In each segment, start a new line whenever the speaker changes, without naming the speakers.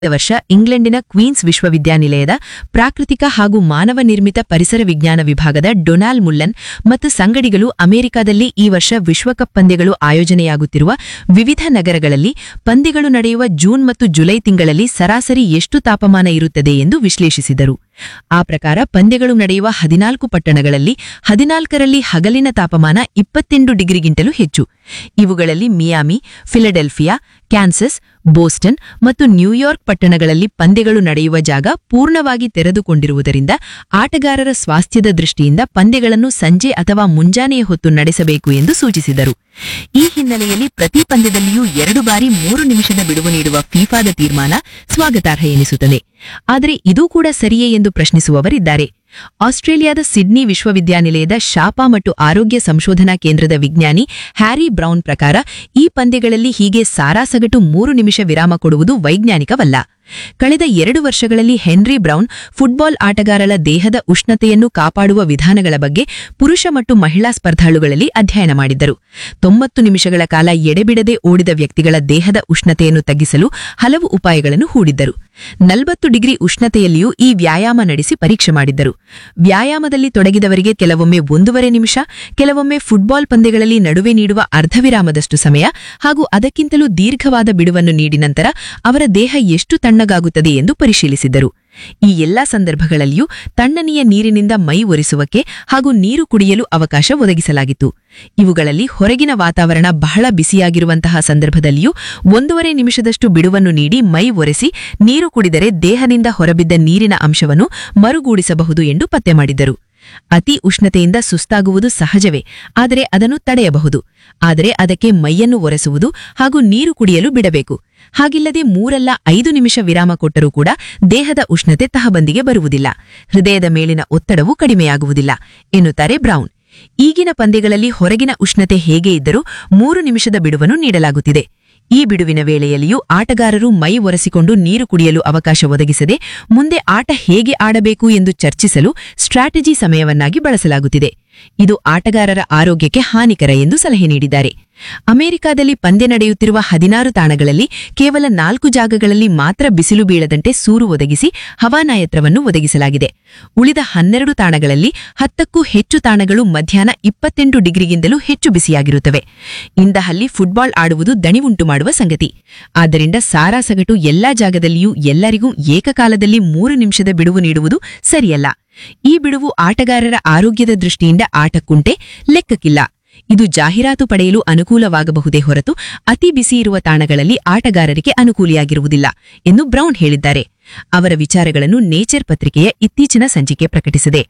ವರ್ಷ ಇಂಗ್ಲೆಂಡಿನ ಕ್ವೀನ್ಸ್ ವಿಶ್ವವಿದ್ಯಾನಿಲಯದ ಪ್ರಾಕೃತಿಕ ಹಾಗೂ ಮಾನವ ನಿರ್ಮಿತ ಪರಿಸರ ವಿಜ್ಞಾನ ವಿಭಾಗದ ಡೊನಾಲ್ಡ್ ಮುಲ್ಲನ್ ಮತ್ತು ಸಂಗಡಿಗಳು ಅಮೆರಿಕದಲ್ಲಿ ಈ ವರ್ಷ ವಿಶ್ವಕಪ್ ಪಂದ್ಯಗಳು ಆಯೋಜನೆಯಾಗುತ್ತಿರುವ ವಿವಿಧ ನಗರಗಳಲ್ಲಿ ಪಂದ್ಯಗಳು ನಡೆಯುವ ಜೂನ್ ಮತ್ತು ಜುಲೈ ತಿಂಗಳಲ್ಲಿ ಸರಾಸರಿ ಎಷ್ಟು ತಾಪಮಾನ ಇರುತ್ತದೆ ಎಂದು ವಿಶ್ಲೇಷಿಸಿದರು ಆ ಪ್ರಕಾರ ಪಂದ್ಯಗಳು ನಡೆಯುವ ಹದಿನಾಲ್ಕು ಪಟ್ಟಣಗಳಲ್ಲಿ ಹದಿನಾಲ್ಕರಲ್ಲಿ ಹಗಲಿನ ತಾಪಮಾನ ಇಪ್ಪತ್ತೆಂಟು ಡಿಗ್ರಿಗಿಂತಲೂ ಹೆಚ್ಚು ಇವುಗಳಲ್ಲಿ ಮಿಯಾಮಿ ಫಿಲಡೆಲ್ಫಿಯಾ ಕ್ಯಾನ್ಸಸ್ ಬೋಸ್ಟನ್ ಮತ್ತು ನ್ಯೂಯಾರ್ಕ್ ಪಟ್ಟಣಗಳಲ್ಲಿ ಪಂದ್ಯಗಳು ನಡೆಯುವ ಜಾಗ ಪೂರ್ಣವಾಗಿ ತೆರೆದುಕೊಂಡಿರುವುದರಿಂದ ಆಟಗಾರರ ಸ್ವಾಸ್ಥ್ಯದ ದೃಷ್ಟಿಯಿಂದ ಪಂದ್ಯಗಳನ್ನು ಸಂಜೆ ಅಥವಾ ಮುಂಜಾನೆಯ ಹೊತ್ತು ನಡೆಸಬೇಕು ಎಂದು ಸೂಚಿಸಿದರು ಈ ಹಿನ್ನೆಲೆಯಲ್ಲಿ ಪ್ರತಿ ಪಂದ್ಯದಲ್ಲಿಯೂ ಎರಡು ಬಾರಿ ಮೂರು ನಿಮಿಷದ ಬಿಡುವು ನೀಡುವ ಫೀಫಾದ ತೀರ್ಮಾನ ಸ್ವಾಗತಾರ್ಹ ಎನಿಸುತ್ತದೆ ಆದರೆ ಇದೂ ಕೂಡ ಸರಿಯೇ ಎಂದು ಪ್ರಶ್ನಿಸುವವರಿದ್ದಾರೆ ಆಸ್ಟ್ರೇಲಿಯಾದ ಸಿಡ್ನಿ ವಿಶ್ವವಿದ್ಯಾನಿಲಯದ ಶಾಪ ಮತ್ತು ಆರೋಗ್ಯ ಸಂಶೋಧನಾ ಕೇಂದ್ರದ ವಿಜ್ಞಾನಿ ಹ್ಯಾರಿ ಬ್ರೌನ್ ಪ್ರಕಾರ ಈ ಪಂದ್ಯಗಳಲ್ಲಿ ಹೀಗೆ ಸಾರಾಸಗಟು ಮೂರು ನಿಮಿಷ ವಿರಾಮ ಕೊಡುವುದು ವೈಜ್ಞಾನಿಕವಲ್ಲ ಕಳೆದ ಎರಡು ವರ್ಷಗಳಲ್ಲಿ ಹೆನ್ರಿ ಬ್ರೌನ್ ಫುಟ್ಬಾಲ್ ಆಟಗಾರರ ದೇಹದ ಉಷ್ಣತೆಯನ್ನು ಕಾಪಾಡುವ ವಿಧಾನಗಳ ಬಗ್ಗೆ ಪುರುಷ ಮತ್ತು ಮಹಿಳಾ ಸ್ಪರ್ಧಾಳುಗಳಲ್ಲಿ ಅಧ್ಯಯನ ಮಾಡಿದ್ದರು ತೊಂಬತ್ತು ನಿಮಿಷಗಳ ಕಾಲ ಎಡೆಬಿಡದೆ ಓಡಿದ ವ್ಯಕ್ತಿಗಳ ದೇಹದ ಉಷ್ಣತೆಯನ್ನು ತಗ್ಗಿಸಲು ಹಲವು ಉಪಾಯಗಳನ್ನು ಹೂಡಿದ್ದರು ನಲವತ್ತು ಡಿಗ್ರಿ ಉಷ್ಣತೆಯಲ್ಲಿಯೂ ಈ ವ್ಯಾಯಾಮ ನಡೆಸಿ ಪರೀಕ್ಷೆ ಮಾಡಿದ್ದರು ವ್ಯಾಯಾಮದಲ್ಲಿ ತೊಡಗಿದವರಿಗೆ ಕೆಲವೊಮ್ಮೆ ಒಂದೂವರೆ ನಿಮಿಷ ಕೆಲವೊಮ್ಮೆ ಫುಟ್ಬಾಲ್ ಪಂದ್ಯಗಳಲ್ಲಿ ನಡುವೆ ನೀಡುವ ಅರ್ಧವಿರಾಮದಷ್ಟು ಸಮಯ ಹಾಗೂ ಅದಕ್ಕಿಂತಲೂ ದೀರ್ಘವಾದ ಬಿಡುವನ್ನು ನೀಡಿ ನಂತರ ಅವರ ದೇಹ ಎಷ್ಟು ತಣ್ಣಗಾಗುತ್ತದೆ ಎಂದು ಪರಿಶೀಲಿಸಿದ್ದರು ಈ ಎಲ್ಲಾ ಸಂದರ್ಭಗಳಲ್ಲಿಯೂ ತಣ್ಣನೆಯ ನೀರಿನಿಂದ ಮೈ ಒರೆಸುವಕ್ಕೆ ಹಾಗೂ ನೀರು ಕುಡಿಯಲು ಅವಕಾಶ ಒದಗಿಸಲಾಗಿತ್ತು ಇವುಗಳಲ್ಲಿ ಹೊರಗಿನ ವಾತಾವರಣ ಬಹಳ ಬಿಸಿಯಾಗಿರುವಂತಹ ಸಂದರ್ಭದಲ್ಲಿಯೂ ಒಂದೂವರೆ ನಿಮಿಷದಷ್ಟು ಬಿಡುವನ್ನು ನೀಡಿ ಮೈ ಒರೆಸಿ ನೀರು ಕುಡಿದರೆ ದೇಹದಿಂದ ಹೊರಬಿದ್ದ ನೀರಿನ ಅಂಶವನ್ನು ಮರುಗೂಡಿಸಬಹುದು ಎಂದು ಪತ್ತೆ ಮಾಡಿದ್ದರು ಅತಿ ಉಷ್ಣತೆಯಿಂದ ಸುಸ್ತಾಗುವುದು ಸಹಜವೇ ಆದರೆ ಅದನ್ನು ತಡೆಯಬಹುದು ಆದರೆ ಅದಕ್ಕೆ ಮೈಯನ್ನು ಒರೆಸುವುದು ಹಾಗೂ ನೀರು ಕುಡಿಯಲು ಬಿಡಬೇಕು ಹಾಗಿಲ್ಲದೆ ಮೂರಲ್ಲ ಐದು ನಿಮಿಷ ವಿರಾಮ ಕೊಟ್ಟರೂ ಕೂಡ ದೇಹದ ಉಷ್ಣತೆ ತಹಬಂದಿಗೆ ಬರುವುದಿಲ್ಲ ಹೃದಯದ ಮೇಲಿನ ಒತ್ತಡವೂ ಕಡಿಮೆಯಾಗುವುದಿಲ್ಲ ಎನ್ನುತ್ತಾರೆ ಬ್ರೌನ್ ಈಗಿನ ಪಂದ್ಯಗಳಲ್ಲಿ ಹೊರಗಿನ ಉಷ್ಣತೆ ಹೇಗೆ ಇದ್ದರೂ ಮೂರು ನಿಮಿಷದ ಬಿಡುವನ್ನು ನೀಡಲಾಗುತ್ತಿದೆ ಈ ಬಿಡುವಿನ ವೇಳೆಯಲ್ಲಿಯೂ ಆಟಗಾರರು ಮೈ ಒರೆಸಿಕೊಂಡು ನೀರು ಕುಡಿಯಲು ಅವಕಾಶ ಒದಗಿಸದೆ ಮುಂದೆ ಆಟ ಹೇಗೆ ಆಡಬೇಕು ಎಂದು ಚರ್ಚಿಸಲು ಸ್ಟ್ರಾಟಜಿ ಸಮಯವನ್ನಾಗಿ ಬಳಸಲಾಗುತ್ತಿದೆ ಇದು ಆಟಗಾರರ ಆರೋಗ್ಯಕ್ಕೆ ಹಾನಿಕರ ಎಂದು ಸಲಹೆ ನೀಡಿದ್ದಾರೆ ಅಮೆರಿಕಾದಲ್ಲಿ ಪಂದ್ಯ ನಡೆಯುತ್ತಿರುವ ಹದಿನಾರು ತಾಣಗಳಲ್ಲಿ ಕೇವಲ ನಾಲ್ಕು ಜಾಗಗಳಲ್ಲಿ ಮಾತ್ರ ಬಿಸಿಲು ಬೀಳದಂತೆ ಸೂರು ಒದಗಿಸಿ ಹವಾನಾಯತ್ರವನ್ನು ಒದಗಿಸಲಾಗಿದೆ ಉಳಿದ ಹನ್ನೆರಡು ತಾಣಗಳಲ್ಲಿ ಹತ್ತಕ್ಕೂ ಹೆಚ್ಚು ತಾಣಗಳು ಮಧ್ಯಾಹ್ನ ಇಪ್ಪತ್ತೆಂಟು ಡಿಗ್ರಿಗಿಂತಲೂ ಹೆಚ್ಚು ಬಿಸಿಯಾಗಿರುತ್ತವೆ ಇಂದಹಲ್ಲಿ ಫುಟ್ಬಾಲ್ ಆಡುವುದು ದಣಿವುಂಟು ಮಾಡುವ ಸಂಗತಿ ಆದ್ದರಿಂದ ಸಾರಾಸಗಟು ಎಲ್ಲಾ ಜಾಗದಲ್ಲಿಯೂ ಎಲ್ಲರಿಗೂ ಏಕಕಾಲದಲ್ಲಿ ಮೂರು ನಿಮಿಷದ ಬಿಡುವು ನೀಡುವುದು ಸರಿಯಲ್ಲ ಈ ಬಿಡುವು ಆಟಗಾರರ ಆರೋಗ್ಯದ ದೃಷ್ಟಿಯಿಂದ ಆಟಕ್ಕುಂಟೆ ಲೆಕ್ಕಕ್ಕಿಲ್ಲ ಇದು ಜಾಹೀರಾತು ಪಡೆಯಲು ಅನುಕೂಲವಾಗಬಹುದೇ ಹೊರತು ಅತಿ ಬಿಸಿ ಇರುವ ತಾಣಗಳಲ್ಲಿ ಆಟಗಾರರಿಗೆ ಅನುಕೂಲಿಯಾಗಿರುವುದಿಲ್ಲ ಎಂದು ಬ್ರೌನ್ ಹೇಳಿದ್ದಾರೆ ಅವರ ವಿಚಾರಗಳನ್ನು ನೇಚರ್ ಪತ್ರಿಕೆಯ ಇತ್ತೀಚಿನ ಸಂಚಿಕೆ ಪ್ರಕಟಿಸಿದೆ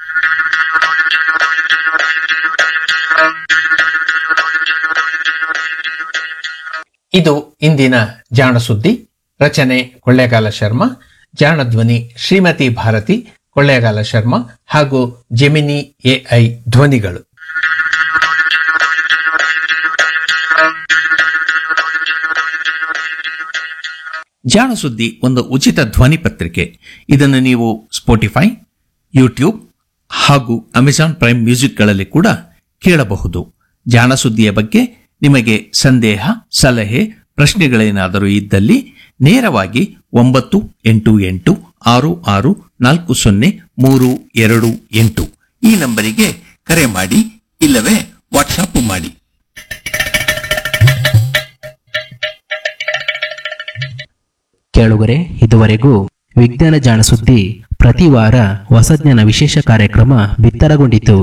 ಇದು ಇಂದಿನ ಜಾಣ ಸುದ್ದಿ ರಚನೆ ಕೊಳ್ಳೇಗಾಲ ಶರ್ಮಾ ಜಾಣ ಧ್ವನಿ ಶ್ರೀಮತಿ ಭಾರತಿ ಕೊಳ್ಳೇಗಾಲ ಶರ್ಮಾ ಹಾಗೂ ಜೆಮಿನಿ ಎಐ ಧ್ವನಿಗಳು
ಜಾಣ ಸುದ್ದಿ ಒಂದು ಉಚಿತ ಧ್ವನಿ ಪತ್ರಿಕೆ ಇದನ್ನು ನೀವು ಸ್ಪೋಟಿಫೈ ಯೂಟ್ಯೂಬ್ ಹಾಗೂ ಅಮೆಜಾನ್ ಪ್ರೈಮ್ ಮ್ಯೂಸಿಕ್ಗಳಲ್ಲಿ ಕೂಡ ಕೇಳಬಹುದು ಜಾಣ ಸುದ್ದಿಯ ಬಗ್ಗೆ ನಿಮಗೆ ಸಂದೇಹ ಸಲಹೆ ಪ್ರಶ್ನೆಗಳೇನಾದರೂ ಇದ್ದಲ್ಲಿ ನೇರವಾಗಿ ಒಂಬತ್ತು ಎಂಟು ಎಂಟು ಆರು ಆರು ನಾಲ್ಕು ಸೊನ್ನೆ ಮೂರು ಎರಡು ಎಂಟು ಈ ನಂಬರಿಗೆ ಕರೆ ಮಾಡಿ ಇಲ್ಲವೇ ವಾಟ್ಸಾಪ್ ಮಾಡಿ
ಕೇಳುಗರೆ ಇದುವರೆಗೂ ವಿಜ್ಞಾನ ಜಾಣ ಸುದ್ದಿ ಪ್ರತಿ ವಾರ ಹೊಸಜ್ಞಾನ ವಿಶೇಷ ಕಾರ್ಯಕ್ರಮ ಬಿತ್ತರಗೊಂಡಿತು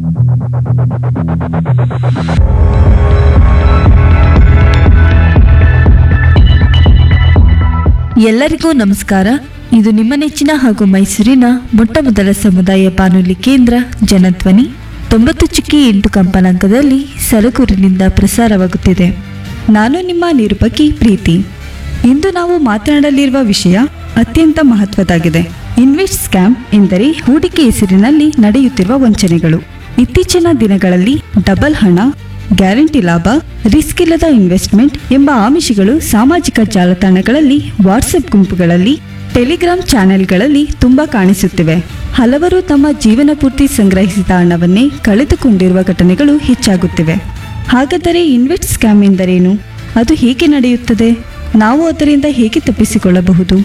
ಎಲ್ಲರಿಗೂ ನಮಸ್ಕಾರ ಇದು ನಿಮ್ಮ ನೆಚ್ಚಿನ ಹಾಗೂ ಮೈಸೂರಿನ ಮೊಟ್ಟಮೊದಲ ಸಮುದಾಯ ಬಾನುಲಿ ಕೇಂದ್ರ ಜನಧ್ವನಿ ತೊಂಬತ್ತು ಚಿಕ್ಕಿ ಎಂಟು ಕಂಪನಾಂಕದಲ್ಲಿ ಸಲಕೂರಿನಿಂದ ಪ್ರಸಾರವಾಗುತ್ತಿದೆ ನಾನು ನಿಮ್ಮ ನಿರೂಪಕಿ ಪ್ರೀತಿ ಇಂದು ನಾವು ಮಾತನಾಡಲಿರುವ ವಿಷಯ ಅತ್ಯಂತ ಮಹತ್ವದಾಗಿದೆ ಇನ್ವೆಸ್ಟ್ ಸ್ಕ್ಯಾಮ್ ಎಂದರೆ ಹೂಡಿಕೆ ಹೆಸರಿನಲ್ಲಿ ನಡೆಯುತ್ತಿರುವ ವಂಚನೆಗಳು ಇತ್ತೀಚಿನ ದಿನಗಳಲ್ಲಿ ಡಬಲ್ ಹಣ ಗ್ಯಾರಂಟಿ ಲಾಭ ರಿಸ್ಕ್ ಇಲ್ಲದ ಇನ್ವೆಸ್ಟ್ಮೆಂಟ್ ಎಂಬ ಆಮಿಷಗಳು ಸಾಮಾಜಿಕ ಜಾಲತಾಣಗಳಲ್ಲಿ ವಾಟ್ಸಪ್ ಗುಂಪುಗಳಲ್ಲಿ ಟೆಲಿಗ್ರಾಮ್ ಚಾನೆಲ್ಗಳಲ್ಲಿ ತುಂಬಾ ಕಾಣಿಸುತ್ತಿವೆ ಹಲವರು ತಮ್ಮ ಜೀವನ ಪೂರ್ತಿ ಸಂಗ್ರಹಿಸಿದ ಹಣವನ್ನೇ ಕಳೆದುಕೊಂಡಿರುವ ಘಟನೆಗಳು ಹೆಚ್ಚಾಗುತ್ತಿವೆ ಹಾಗಾದರೆ ಇನ್ವೆಸ್ಟ್ ಸ್ಕ್ಯಾಮ್ ಎಂದರೇನು ಅದು ಹೇಗೆ ನಡೆಯುತ್ತದೆ ನಾವು ಅದರಿಂದ ಹೇಗೆ ತಪ್ಪಿಸಿಕೊಳ್ಳಬಹುದು